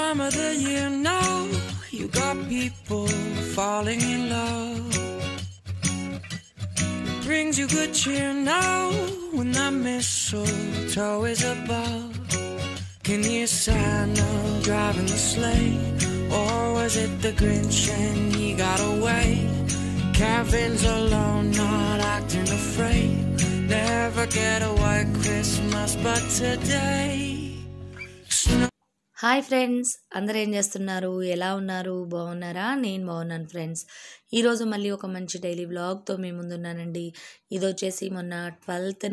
time of the year now. You got people falling in love. It brings you good cheer now when that mistletoe is above. Can you Santa driving the sleigh? Or was it the Grinch and he got away? Kevin's alone, not acting afraid. Never get a white Christmas, but today. Snow hi friends అందరు ఏం చేస్తున్నారు ఎలా ఉన్నారు బాగున్నారా నేను బాగున్నాను friends ఈరోజు మళ్ళీ ఒక మంచి డైలీ వ్లాగ్తో మీ ముందున్నానండి ఇది వచ్చేసి మొన్న ట్వెల్త్న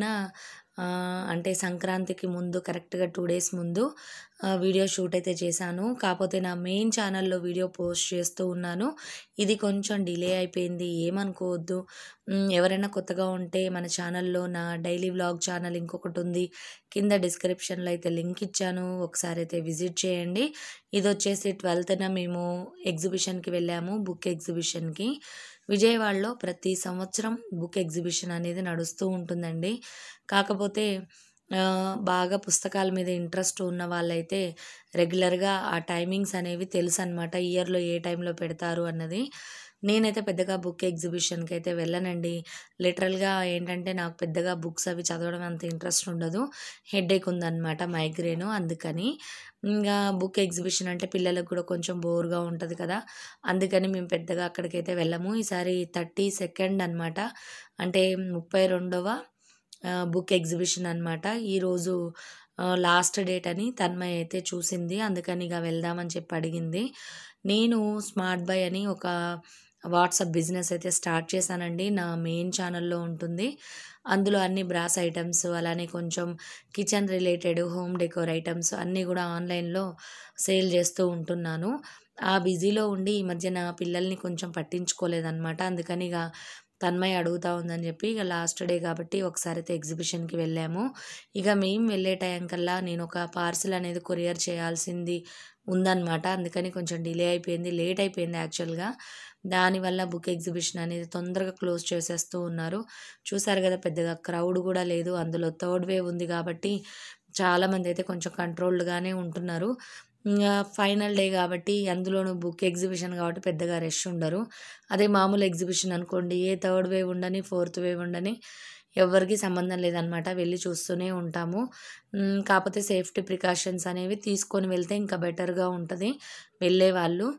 అంటే సంక్రాంతికి ముందు కరెక్ట్గా టూ డేస్ ముందు ఆ, వీడియో షూట్ అయితే చేశాను కాకపోతే నా మెయిన్ ఛానల్లో వీడియో పోస్ట్ చేస్తూ ఉన్నాను ఇది కొంచెం డిలే అయిపోయింది ఏమనుకోవద్దు మ్, ఎవరైనా కొత్తగా ఉంటే మన ఛానల్లో నా డైలీ వ్లాగ్ ఛానల్ ఇంకొకటి ఉంది కింద డిస్క్రిప్షన్లో అయితే లింక్ ఇచ్చాను ఒకసారి అయితే విజిట్ చేయండి ఇది వచ్చేసి ట్వెల్త్న మేము ఎగ్జిబిషన్కి వెళ్ళాము బుక్ ఎగ్జిబిషన్కి విజయవాడలో ప్రతి సంవత్సరం బుక్ ఎగ్జిబిషన్ అనేది నడుస్తూ ఉంటుందండి కాకపోతే ఆ, బాగా పుస్తకాల మీద ఇంట్రెస్ట్ ఉన్న వాళ్ళైతే రెగ్యులర్గా ఆ టైమింగ్స్ అనేవి తెలుసు అనమాట ఇయర్లో ఏ టైంలో పెడతారు అన్నది నేనైతే పెద్దగా బుక్ ఎగ్జిబిషన్కి అయితే వెళ్ళనండి లిటరల్గా ఏంటంటే నాకు పెద్దగా బుక్స్ అవి చదవడం అంత ఇంట్రెస్ట్ ఉండదు హెడేక్ ఉందన్నమాట మైగ్రేన్ అందుకని ఇంకా బుక్ ఎగ్జిబిషన్ అంటే పిల్లలకు కూడా కొంచెం బోర్గా ఉంటుంది కదా అందుకని మేము పెద్దగా అక్కడికైతే వెళ్ళము ఈసారి థర్టీ సెకండ్ అనమాట అంటే ముప్పై రెండవ ఆ, బుక్ ఎగ్జిబిషన్ అనమాట ఈరోజు ఆ, లాస్ట్ డేట్ అని తన్మయ్ అయితే చూసింది అందుకని ఇక వెళ్దామని చెప్పి అడిగింది నేను స్మార్ట్ బై అని ఒక వాట్సాప్ బిజినెస్ అయితే స్టార్ట్ చేశానండి నా మెయిన్ ఛానల్లో ఉంటుంది అందులో అన్ని బ్రాస్ ఐటమ్స్ అలానే కొంచెం kitchen related home decor items అన్నీ కూడా ఆన్లైన్లో సేల్ చేస్తూ ఉంటున్నాను ఆ బిజీలో ఉండి ఈ మధ్య నా పిల్లల్ని కొంచెం పట్టించుకోలేదన్నమాట అందుకని ఇక తన్మయ్ అడుగుతా ఉందని చెప్పి ఇక లాస్ట్ డే కాబట్టి ఒకసారి అయితే ఎగ్జిబిషన్కి వెళ్ళాము ఇక మేము వెళ్ళే టైం కల్లా నేను ఒక పార్సిల్ అనేది కొరియర్ చేయాల్సింది ఉందన్నమాట అందుకని కొంచెం డిలే అయిపోయింది లేట్ అయిపోయింది యాక్చువల్గా దానివల్ల బుక్ ఎగ్జిబిషన్ అనేది తొందరగా క్లోజ్ చేసేస్తూ ఉన్నారు చూసారు కదా పెద్దగా క్రౌడ్ కూడా లేదు అందులో థర్డ్ వేవ్ ఉంది కాబట్టి చాలామంది అయితే కొంచెం కంట్రోల్డ్గానే ఉంటున్నారు ఇంకా ఫైనల్ డే కాబట్టి అందులోనూ బుక్ ఎగ్జిబిషన్ కాబట్టి పెద్దగా రష్ ఉండరు అదే మామూలు ఎగ్జిబిషన్ అనుకోండి ఏ థర్డ్ వేవ్ ఉండని ఫోర్త్ వేవ్ ఉండని ఎవరికి సంబంధం లేదనమాట వెళ్ళి చూస్తూనే ఉంటాము మ్, కాకపోతే సేఫ్టీ ప్రికాషన్స్ అనేవి తీసుకొని వెళ్తే ఇంకా బెటర్గా ఉంటుంది వెళ్ళే వాళ్ళు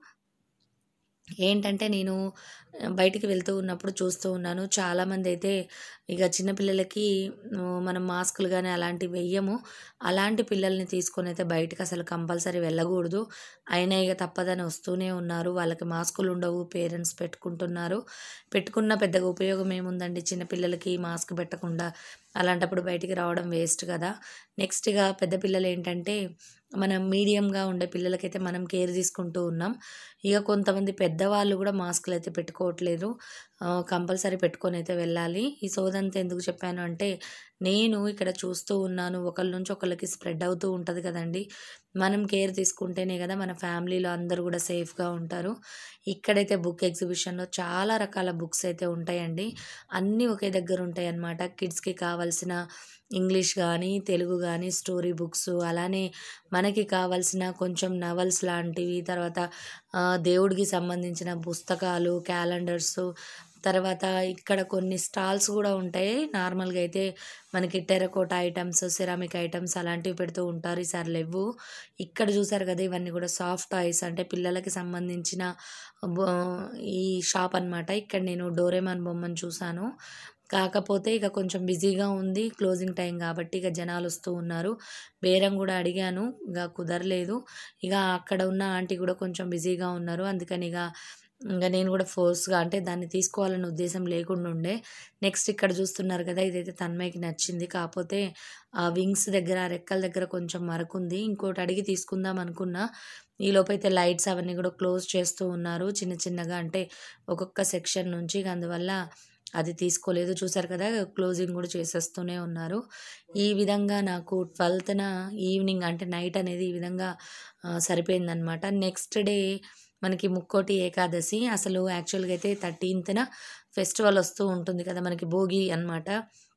ఏంటంటే నేను బయటికి వెళ్తూ ఉన్నప్పుడు చూస్తూ ఉన్నాను చాలామంది అయితే ఇక చిన్నపిల్లలకి ఆ, మనం మాస్కులు కానీ అలాంటివి వెయ్యము అలాంటి పిల్లల్ని తీసుకొని అయితే బయటకు అసలు కంపల్సరీ వెళ్ళకూడదు అయినా ఇక తప్పదని వస్తూనే ఉన్నారు వాళ్ళకి మాస్కులు ఉండవు పేరెంట్స్ పెట్టుకుంటున్నారు పెట్టుకున్న పెద్దగా ఉపయోగం ఏముందండి చిన్నపిల్లలకి మాస్క్ పెట్టకుండా అలాంటప్పుడు బయటికి రావడం వేస్ట్ కదా నెక్స్ట్ ఇక పెద్ద పిల్లలు ఏంటంటే మనం మీడియంగా ఉండే పిల్లలకైతే మనం కేర్ తీసుకుంటూ ఉన్నాం ఇక కొంతమంది పెద్దవాళ్ళు కూడా మాస్కులు అయితే పెట్టుకోవట్లేదు కంపల్సరీ పెట్టుకొని అయితే వెళ్ళాలి ఈ సోదంతా ఎందుకు చెప్పాను అంటే నేను ఇక్కడ చూస్తూ ఉన్నాను ఒకళ్ళ నుంచి ఒకళ్ళకి స్ప్రెడ్ అవుతూ ఉంటుంది కదండి మనం కేర్ తీసుకుంటేనే కదా మన ఫ్యామిలీలో అందరూ కూడా సేఫ్గా ఉంటారు ఇక్కడైతే బుక్ ఎగ్జిబిషన్లో చాలా రకాల బుక్స్ అయితే ఉంటాయండి అన్నీ ఒకే దగ్గర ఉంటాయి అన్నమాట కిడ్స్కి కావాల్సిన ఇంగ్లీష్ కానీ తెలుగు కానీ స్టోరీ బుక్స్ అలానే మనకి కావాల్సిన కొంచెం నవల్స్ లాంటివి తర్వాత ఆ, దేవుడికి సంబంధించిన పుస్తకాలు క్యాలెండర్స్ తర్వాత ఇక్కడ కొన్ని స్టాల్స్ కూడా ఉంటాయి నార్మల్గా అయితే మనకి టెరకోట ఐటమ్స్ సిరామిక్ ఐటమ్స్ అలాంటివి పెడుతూ ఉంటారు ఈసారి లేవు ఇక్కడ చూసారు కదా ఇవన్నీ కూడా సాఫ్ట్ టాయ్స్ అంటే పిల్లలకి సంబంధించిన బొ- ఈ షాప్ అన్నమాట ఇక్కడ నేను డోరేమాన్ బొమ్మను చూశాను కాకపోతే ఇక కొంచెం బిజీగా ఉంది క్లోజింగ్ టైం కాబట్టి ఇక జనాలు వస్తూ ఉన్నారు బేరం కూడా అడిగాను ఇక కుదరలేదు ఇక అక్కడ ఉన్న ఆంటీ కూడా కొంచెం బిజీగా ఉన్నారు అందుకని ఇక ఇంకా నేను కూడా ఫోర్స్గా అంటే దాన్ని తీసుకోవాలనే ఉద్దేశం లేకుండా ఉండే నెక్స్ట్ ఇక్కడ చూస్తున్నారు కదా ఇదైతే తన్మయ్యకి నచ్చింది కాకపోతే ఆ వింగ్స్ దగ్గర ఆ రెక్కల దగ్గర కొంచెం మరకుంది ఇంకోటి అడిగి తీసుకుందాం అనుకున్నా ఈ లోపైతే లైట్స్ అవన్నీ కూడా క్లోజ్ చేస్తూ ఉన్నారు చిన్న చిన్నగా అంటే ఒక్కొక్క సెక్షన్ నుంచి ఇక అందువల్ల అది తీసుకోలేదు చూసారు కదా క్లోజింగ్ కూడా చేసేస్తూనే ఉన్నారు ఈ విధంగా నాకు ట్వెల్త్న ఈవినింగ్ అంటే నైట్ అనేది ఈ విధంగా ఆ, సరిపోయిందనమాట నెక్స్ట్ డే మనకి ముక్కోటి ఏకాదశి అసలు యాక్చువల్గా అయితే థర్టీన్త్న ఫెస్టివల్ వస్తూ ఉంటుంది కదా మనకి భోగి అన్నమాట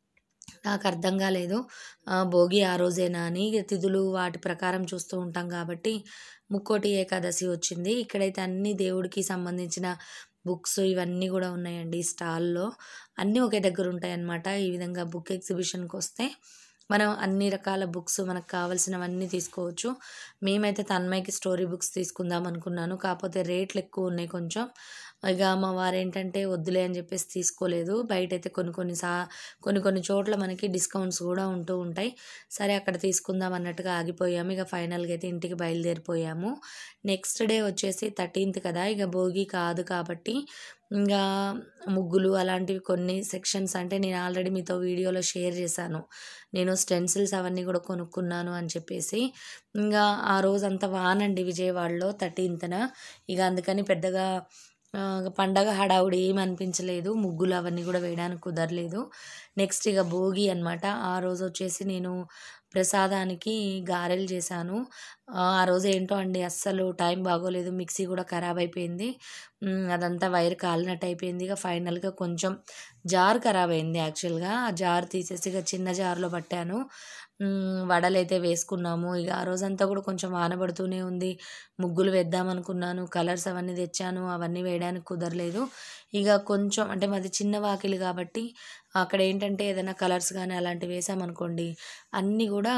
నాకు అర్థం కాలేదు ఆ, భోగి ఆ రోజేనా అని ఇక తిథులు వాటి ప్రకారం చూస్తూ ఉంటాం కాబట్టి ముక్కోటి ఏకాదశి వచ్చింది ఇక్కడైతే అన్ని దేవుడికి సంబంధించిన బుక్స్ ఇవన్నీ కూడా ఉన్నాయండి స్టాల్లో అన్నీ ఒకే దగ్గర ఉంటాయి అన్నమాట ఈ విధంగా బుక్ ఎగ్జిబిషన్కి వస్తే మనం అన్ని రకాల బుక్స్ మనకు కావాల్సినవన్నీ తీసుకోవచ్చు మేమైతే తన్మయ్యకి స్టోరీ బుక్స్ తీసుకుందాం అనుకున్నాను కాకపోతే రేట్లు ఎక్కువ ఉన్నాయి కొంచెం ఇక మా వారు ఏంటంటే వద్దులే అని చెప్పేసి తీసుకోలేదు బయట అయితే కొన్ని కొన్ని సా కొన్ని కొన్ని చోట్ల మనకి డిస్కౌంట్స్ కూడా ఉంటూ ఉంటాయి సరే అక్కడ తీసుకుందాం అన్నట్టుగా ఆగిపోయాము ఇక ఫైనల్గా అయితే ఇంటికి బయలుదేరిపోయాము నెక్స్ట్ డే వచ్చేసి థర్టీన్త్ కదా ఇక భోగి కాదు కాబట్టి ఇంకా ముగ్గులు అలాంటివి కొన్ని సెక్షన్స్ అంటే నేను ఆల్రెడీ మీతో వీడియోలో షేర్ చేశాను నేను స్టెన్సిల్స్ అవన్నీ కూడా కొనుక్కున్నాను అని చెప్పేసి ఇంకా ఆ రోజు అంత వానండి విజయవాడలో థర్టీన్త్న ఇక అందుకని పెద్దగా ఆ, పండగ హడావుడి ఏమి అనిపించలేదు ముగ్గులు అవన్నీ కూడా వేయడానికి కుదరలేదు నెక్స్ట్ ఇక భోగి అనమాట ఆ రోజు వచ్చేసి నేను ప్రసాదానికి గారెలు చేశాను ఆ ఆ రోజు ఏంటో అండి అస్సలు టైం బాగోలేదు మిక్సీ కూడా ఖరాబ్ అయిపోయింది ఉమ్, అదంతా వైర్ కాలినట్టు అయిపోయింది ఇక ఫైనల్గా కొంచెం జార్ ఖరాబ్ అయింది యాక్చువల్గా ఆ జార్ తీసేసి ఇక చిన్న జార్లో పట్టాను ఉమ్, వడలు అయితే వేసుకున్నాము ఇక ఆ రోజంతా కూడా కొంచెం వాన పడుతూనే ఉంది ముగ్గులు వేద్దాం అనుకున్నాను కలర్స్ అవన్నీ తెచ్చాను అవన్నీ వేయడానికి కుదరలేదు ఇక కొంచెం అంటే మాది చిన్న వాకిలి కాబట్టి అక్కడ ఏంటంటే ఏదైనా కలర్స్ కానీ అలాంటివి వేసామనుకోండి అన్నీ కూడా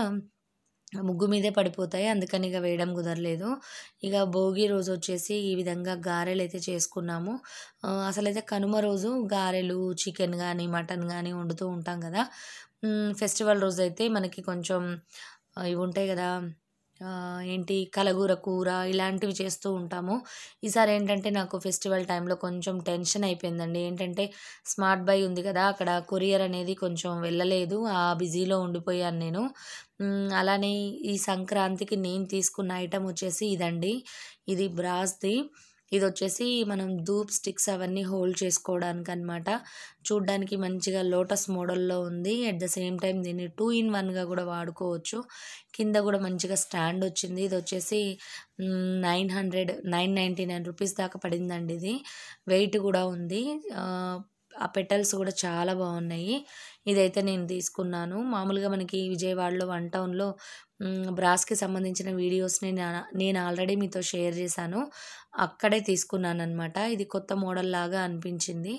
ముగ్గు మీదే పడిపోతాయి అందుకని ఇక వేయడం కుదరలేదు ఇక భోగి రోజు వచ్చేసి ఈ విధంగా గారెలు అయితే చేసుకున్నాము ఆ, అసలైతే కనుమ రోజు గారెలు చికెన్ కానీ మటన్ కానీ వండుతూ ఉంటాం కదా మ్, ఫెస్టివల్ రోజు అయితే మనకి కొంచెం ఆ, ఇవి ఉంటాయి కదా ఆ, ఏంటి కలగూర కూర ఇలాంటివి చేస్తూ ఉంటాము ఈసారి ఏంటంటే నాకు ఫెస్టివల్ టైంలో కొంచెం టెన్షన్ అయిపోయిందండి ఏంటంటే స్మార్ట్ బై ఉంది కదా అక్కడ కొరియర్ అనేది కొంచెం వెళ్ళలేదు ఆ బిజీలో ఉండిపోయాను నేను మ్, అలానే ఈ సంక్రాంతికి నేను తీసుకున్న ఐటమ్ వచ్చేసి ఇదండి ఇది బ్రాస్ది ఇది వచ్చేసి మనం ధూప్ స్టిక్స్ అవన్నీ హోల్డ్ చేసుకోవడానికి అనమాట చూడ్డానికి మంచిగా లోటస్ మోడల్లో ఉంది అట్ ద సేమ్ టైం దీన్ని టూ ఇన్ వన్గా కూడా వాడుకోవచ్చు కింద కూడా మంచిగా స్టాండ్ వచ్చింది ఇది వచ్చేసి nine hundred nine ninety nine rupees దాకా పడిందండి ఇది వెయిట్ కూడా ఉంది ఆ, ఆ పెటల్స్ కూడా చాలా బాగున్నాయి ఇదైతే నేను తీసుకున్నాను మామూలుగా మనకి విజయవాడలో వన్ టౌన్లో మ్, బ్రాస్కి సంబంధించిన వీడియోస్ని నా- నేను ఆల్రెడీ మీతో షేర్ చేశాను అక్కడే తీసుకున్నాను అనమాట ఇది కొత్త మోడల్ లాగా అనిపించింది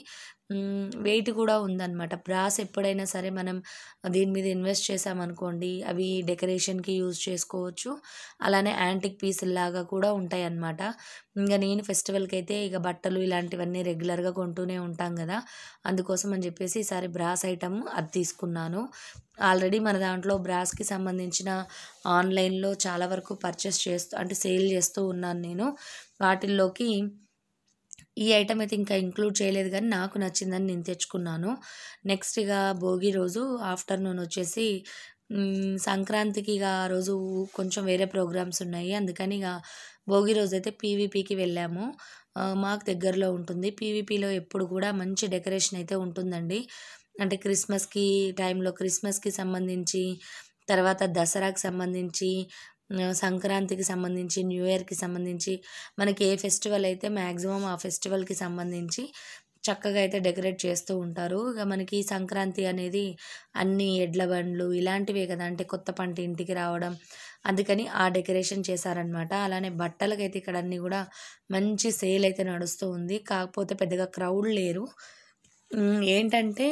వెయిట్ కూడా ఉందన్నమాట బ్రాస్ ఎప్పుడైనా సరే మనం దీని మీద ఇన్వెస్ట్ చేసామనుకోండి అవి డెకరేషన్కి యూజ్ చేసుకోవచ్చు అలానే యాంటిక్ పీసుల్లాగా కూడా ఉంటాయి అన్నమాట ఇంకా నేను ఫెస్టివల్కి అయితే ఇక బట్టలు ఇలాంటివన్నీ రెగ్యులర్గా కొంటూనే ఉంటాం కదా అందుకోసం అని చెప్పేసి ఈసారి బ్రాస్ ఐటమ్ అది తీసుకున్నాను ఆల్రెడీ మన దాంట్లో బ్రాస్కి సంబంధించిన ఆన్లైన్లో చాలా వరకు పర్చేస్ చేస్తూ అంటే సేల్ చేస్తూ ఉన్నాను నేను వాటిల్లోకి ఈ ఐటమ్ అయితే ఇంకా ఇంక్లూడ్ చేయలేదు కానీ నాకు నచ్చిందని నేను తెచ్చుకున్నాను నెక్స్ట్ ఇక భోగి రోజు ఆఫ్టర్నూన్ వచ్చేసి మ్, సంక్రాంతికి ఇక ఆ రోజు కొంచెం వేరే ప్రోగ్రామ్స్ ఉన్నాయి అందుకని ఇక భోగి రోజు అయితే పీవీపీకి వెళ్ళాము ఆ, మాకు దగ్గరలో ఉంటుంది పీవీపీలో ఎప్పుడు కూడా మంచి డెకరేషన్ అయితే ఉంటుందండి అంటే క్రిస్మస్కి టైంలో క్రిస్మస్కి సంబంధించి తర్వాత దసరాకి సంబంధించి ఆ, సంక్రాంతికి సంబంధించి న్యూ ఇయర్కి సంబంధించి మనకి ఏ ఫెస్టివల్ అయితే మ్యాక్సిమం ఆ ఫెస్టివల్కి సంబంధించి చక్కగా అయితే డెకరేట్ చేస్తూ ఉంటారు ఇక మనకి సంక్రాంతి అనేది అన్ని ఎడ్ల బండ్లు ఇలాంటివే కదా అంటే కొత్త పంట ఇంటికి రావడం అందుకని ఆ డెకరేషన్ చేశారనమాట అలానే బట్టలకైతే ఇక్కడ అన్నీ కూడా మంచి సేల్ అయితే నడుస్తూ ఉంది కాకపోతే పెద్దగా క్రౌడ్ లేరు ఉమ్, ఏంటంటే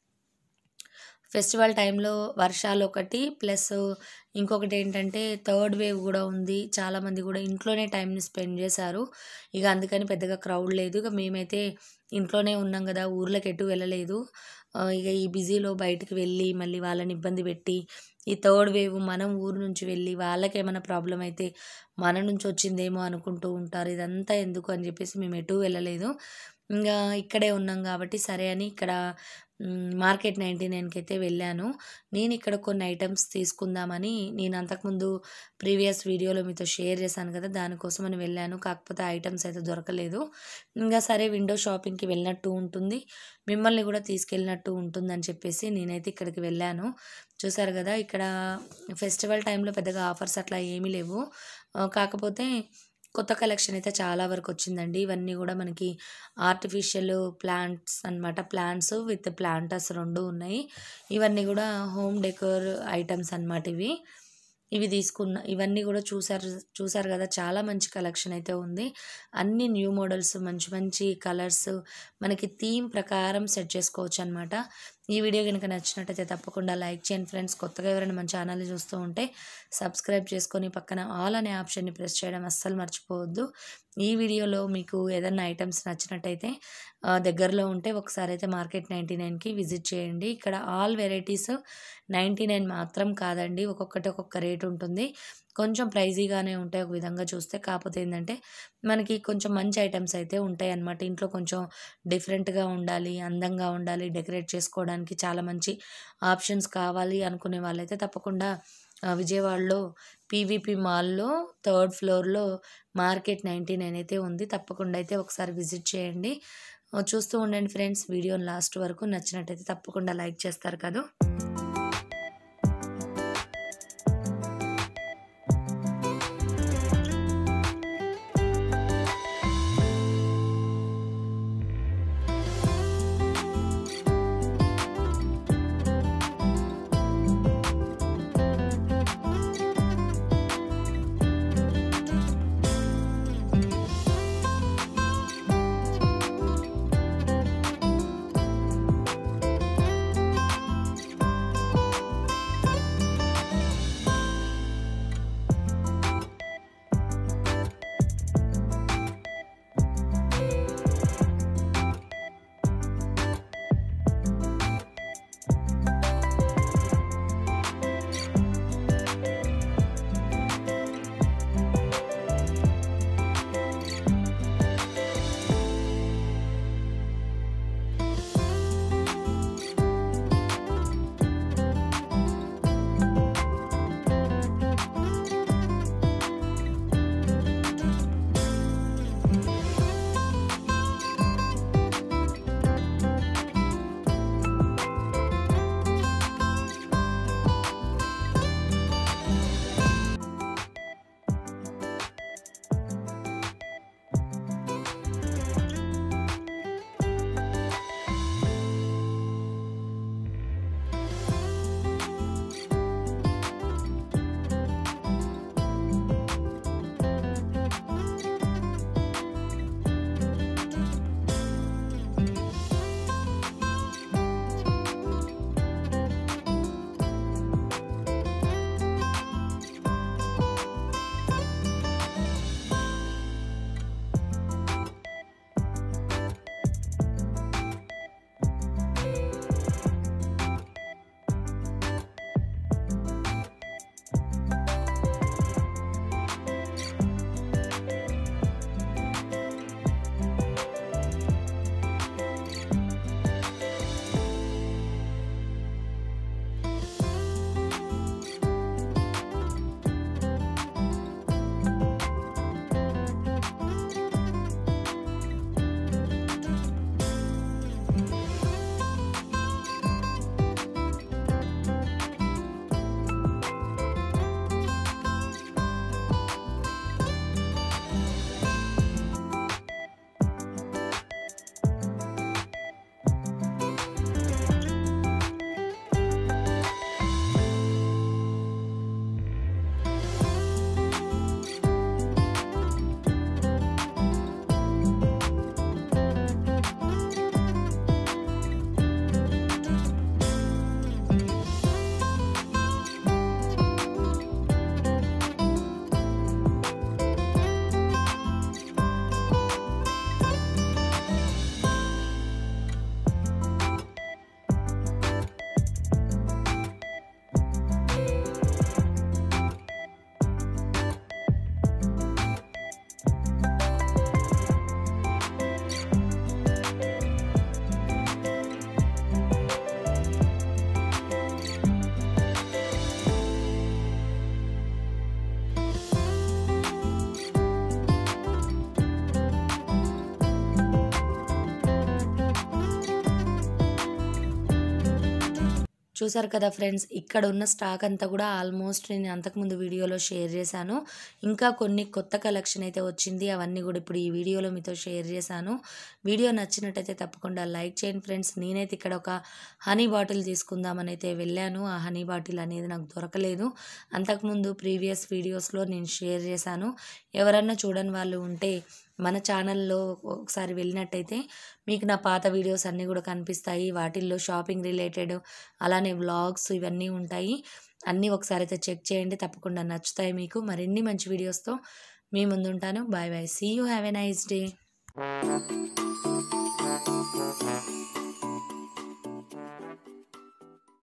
ఫెస్టివల్ టైంలో వర్షాలు ఒకటి ప్లస్ ఇంకొకటి ఏంటంటే థర్డ్ వేవ్ కూడా ఉంది చాలామంది కూడా ఇంట్లోనే టైంని స్పెండ్ చేశారు ఇక అందుకని పెద్దగా క్రౌడ్ లేదు ఇక మేమైతే ఇంట్లోనే ఉన్నాం కదా ఊర్లోకి ఎటు వెళ్ళలేదు ఆ, ఇక ఈ బిజీలో బయటికి వెళ్ళి మళ్ళీ వాళ్ళని ఇబ్బంది పెట్టి ఈ థర్డ్ వేవ్ మనం ఊరు నుంచి వెళ్ళి వాళ్ళకి ఏమైనా ప్రాబ్లం అయితే మన నుంచి వచ్చిందేమో అనుకుంటూ ఉంటారు ఇదంతా ఎందుకు అని చెప్పేసి మేము ఎటు వెళ్ళలేదు ఇంకా ఇక్కడే ఉన్నాం కాబట్టి సరే అని ఇక్కడ మ్, మార్కెట్ నైంటీ నైన్కి అయితే వెళ్ళాను నేను ఇక్కడ కొన్ని ఐటమ్స్ తీసుకుందామని నేను అంతకుముందు ప్రీవియస్ వీడియోలో మీతో షేర్ చేశాను కదా దానికోసమని వెళ్ళాను కాకపోతే ఐటమ్స్ అయితే దొరకలేదు ఇంకా సరే విండో షాపింగ్కి వెళ్ళినట్టు ఉంటుంది మిమ్మల్ని కూడా తీసుకెళ్ళినట్టు ఉంటుందని చెప్పేసి నేనైతే ఇక్కడికి వెళ్ళాను చూసారు కదా ఇక్కడ ఫెస్టివల్ టైంలో పెద్దగా ఆఫర్స్ అట్లా ఏమీ లేవు ఆ, కాకపోతే కొత్త కలెక్షన్ అయితే చాలా వరకు వచ్చిందండి ఇవన్నీ కూడా మనకి ఆర్టిఫిషియల్ ప్లాంట్స్ అన్నమాట ప్లాంట్స్ విత్ ప్లాంటర్స్ రెండు ఉన్నాయి ఇవన్నీ కూడా హోమ్ డెకోర్ ఐటమ్స్ అన్నమాట ఇవి ఇవి తీసుకున్న ఇవన్నీ కూడా చూసారు చూసారు కదా చాలా మంచి కలెక్షన్ అయితే ఉంది అన్ని న్యూ మోడల్స్ మంచి మంచి కలర్స్ మనకి థీమ్ ప్రకారం సెట్ చేసుకోవచ్చు అనమాట ఈ వీడియో కనుక నచ్చినట్టయితే తప్పకుండా లైక్ చేయండి ఫ్రెండ్స్ కొత్తగా ఎవరైనా మన ఛానల్ని చూస్తూ ఉంటే సబ్స్క్రైబ్ చేసుకొని పక్కన ఆల్ అనే ఆప్షన్ని ప్రెస్ చేయడం అస్సలు మర్చిపోవద్దు ఈ వీడియోలో మీకు ఏదైనా ఐటమ్స్ నచ్చినట్టయితే ఆ, దగ్గరలో ఉంటే ఒకసారి అయితే మార్కెట్ నైంటీ నైన్కి విజిట్ చేయండి ఇక్కడ ఆల్ వెరైటీస్ నైంటీ నైన్ మాత్రం కాదండి ఒక్కొక్కటి ఒక్కొక్క రేట్ ఉంటుంది కొంచెం ప్రైజీగానే ఉంటాయి ఒక విధంగా చూస్తే కాకపోతే ఏంటంటే మనకి కొంచెం మంచి ఐటమ్స్ అయితే ఉంటాయి అన్నమాట ఇంట్లో కొంచెం డిఫరెంట్గా ఉండాలి అందంగా ఉండాలి డెకరేట్ చేసుకోవడానికి చాలా మంచి ఆప్షన్స్ కావాలి అనుకునే వాళ్ళైతే తప్పకుండా ఆ, విజయవాడలో పీవీపీ మాల్లో థర్డ్ ఫ్లోర్లో మార్కెట్ నైంటీ నైన్ అయితే ఉంది తప్పకుండా అయితే ఒకసారి విజిట్ చేయండి ఆ, చూస్తూ ఉండండి ఫ్రెండ్స్ వీడియోని లాస్ట్ వరకు నచ్చినట్టయితే తప్పకుండా లైక్ చేస్తారు కదా చూసారు కదా ఫ్రెండ్స్ ఇక్కడ ఉన్న స్టాక్ అంతా కూడా ఆల్మోస్ట్ నేను అంతకుముందు వీడియోలో షేర్ చేశాను ఇంకా కొన్ని కొత్త కలెక్షన్ అయితే వచ్చింది అవన్నీ కూడా ఇప్పుడు ఈ వీడియోలో మీతో షేర్ చేశాను వీడియో నచ్చినట్టయితే తప్పకుండా లైక్ చేయండి ఫ్రెండ్స్ నేనైతే ఇక్కడ ఒక హనీ బాటిల్ తీసుకుందామని అయితే వెళ్ళాను ఆ హనీ బాటిల్ అనేది నాకు దొరకలేదు అంతకుముందు ప్రీవియస్ వీడియోస్లో నేను షేర్ చేశాను ఎవరన్నా చూడని వాళ్ళు ఉంటే మన ఛానల్లో ఒకసారి వెళ్ళినట్టయితే మీకు నా పాత వీడియోస్ అన్నీ కూడా కనిపిస్తాయి వాటిల్లో షాపింగ్ రిలేటెడ్ అలానే వ్లాగ్స్ ఇవన్నీ ఉంటాయి అన్నీ ఒకసారి అయితే చెక్ చేయండి తప్పకుండా నచ్చుతాయి మీకు మరిన్ని మంచి వీడియోస్తో మీ ముందుంటాను bye bye see you have a nice day